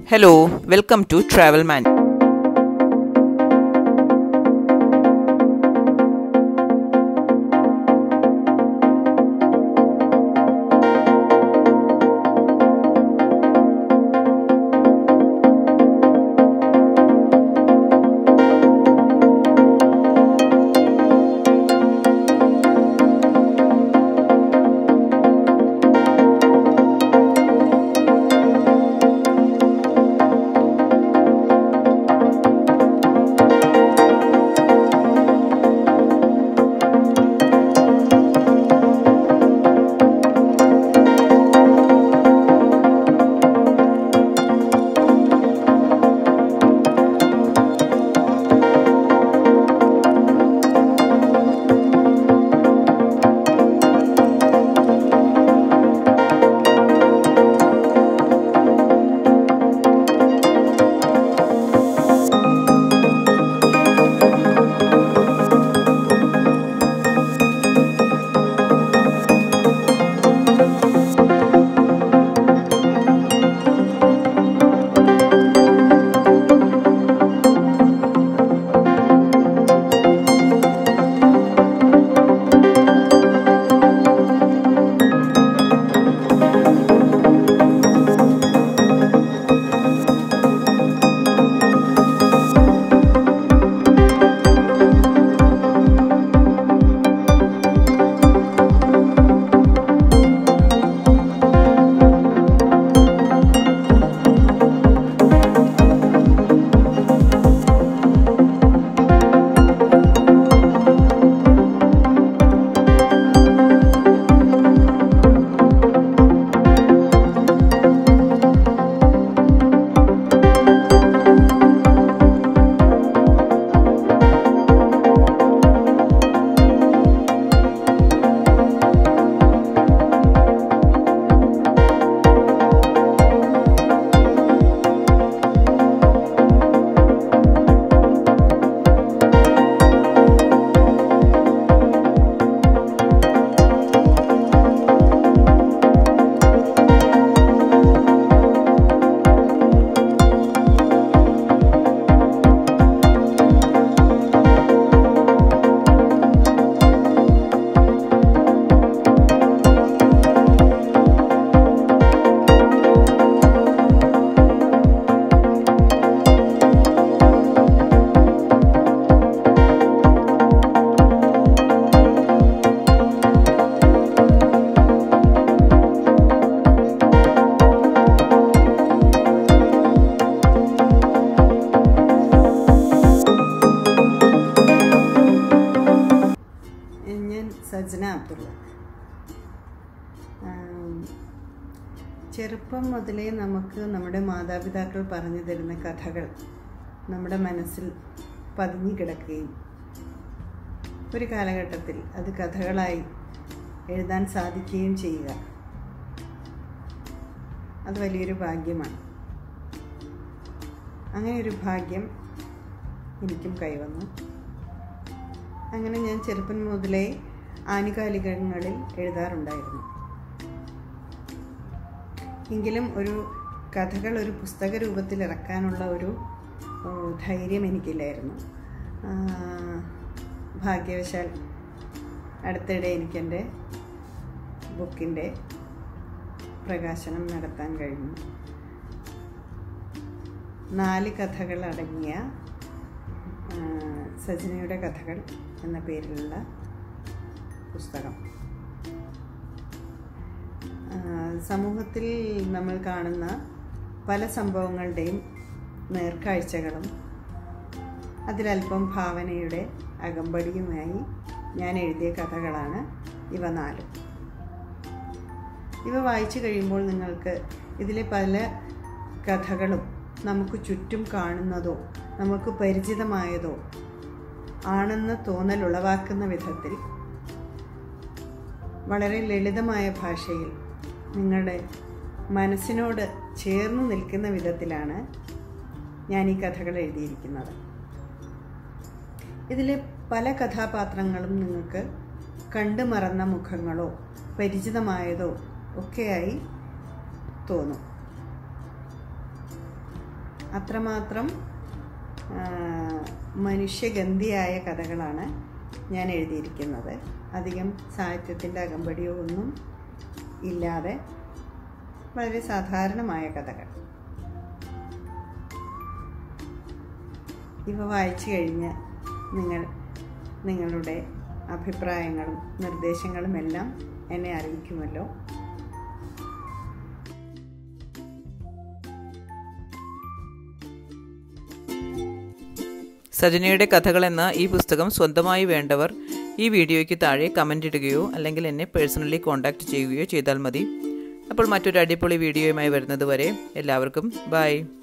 Hello, welcome to Travel Man. ഞാൻ സജ്ന അബ്ദുള്ള ആം, ചെറുപ്പം മുതലേ നമുക്ക് നമ്മുടെ മാതാപിതാക്കൾ പറഞ്ഞു തരുന്ന കഥകൾ നമ്മുടെ മനസ്സിൽ പതിഞ്ഞു കിടക്കുകയും ഒരു കാലഘട്ടത്തിൽ അത് കഥകളായി എഴുതാൻ സാധിക്കുകയും ചെയ്യുക അത് വലിയൊരു ഭാഗ്യമാണ് അങ്ങനെ ഒരു ഭാഗ്യം എനിക്കും കൈവന്നു അങ്ങനെ ഞാൻ ചെറുപ്പം മുതലേ ആനുകാലികങ്ങളിൽ എഴുതാറുണ്ടായിരുന്നു എങ്കിലും ഒരു കഥകൾ ഒരു പുസ്തക രൂപത്തിൽ ഇറക്കാനുള്ള ഒരു ഓ, ധൈര്യം എനിക്കില്ലായിരുന്നു ആ, ഭാഗ്യവശാൽ അടുത്തിടെ എനിക്കെൻ്റെ ബുക്കിൻ്റെ പ്രകാശനം നടത്താൻ കഴിഞ്ഞു നാല് കഥകൾ അടങ്ങിയ ആ, സജനയുടെ കഥകൾ എന്ന പേരിലുള്ള പുസ്തകം ആ, സമൂഹത്തിൽ നമ്മൾ കാണുന്ന പല സംഭവങ്ങളുടെയും നേർക്കാഴ്ചകളും അതിലല്പം ഭാവനയുടെ അകമ്പടിയുമായി ഞാൻ എഴുതിയ കഥകളാണ് ഇവ നാലും ഇവ വായിച്ചു കഴിയുമ്പോൾ നിങ്ങൾക്ക് ഇതിലെ പല കഥകളും നമുക്ക് ചുറ്റും കാണുന്നതോ നമുക്ക് പരിചിതമായതോ ആണെന്ന് തോന്നൽ ഉളവാക്കുന്ന വിധത്തിൽ വളരെ ലളിതമായ ഭാഷയിൽ നിങ്ങളുടെ മനസ്സിനോട് ചേർന്ന് നിൽക്കുന്ന വിധത്തിലാണ് ഞാൻ ഈ കഥകൾ എഴുതിയിരിക്കുന്നത് ഇതിലെ പല കഥാപാത്രങ്ങളും നിങ്ങൾക്ക് കണ്ടു മറന്ന മുഖങ്ങളോ പരിചിതമായതോ ഒക്കെയായി തോന്നും അത്രമാത്രം ആ, മനുഷ്യഗന്ധിയായ കഥകളാണ് ഞാൻ എഴുതിയിരിക്കുന്നത് അധികം സാഹിത്യത്തിൻ്റെ അകമ്പടിയോ ഒന്നും ഇല്ലാതെ വളരെ സാധാരണമായ കഥകൾ ഇവ വായിച്ചു കഴിഞ്ഞ് നിങ്ങൾ നിങ്ങളുടെ അഭിപ്രായങ്ങളും നിർദ്ദേശങ്ങളും എല്ലാം എന്നെ അറിയിക്കുമല്ലോ സജനയുടെ കഥകൾ എന്ന ഈ പുസ്തകം സ്വന്തമായി വേണ്ടവർ ഈ വീഡിയോയ്ക്ക് താഴെ കമൻ്റ് ഇടുകയോ അല്ലെങ്കിൽ എന്നെ പേഴ്സണലി കോൺടാക്റ്റ് ചെയ്യുകയോ ചെയ്താൽ മതി അപ്പോൾ മറ്റൊരു അടിപൊളി വീഡിയോയുമായി വരുന്നത് വരെ എല്ലാവർക്കും ബൈ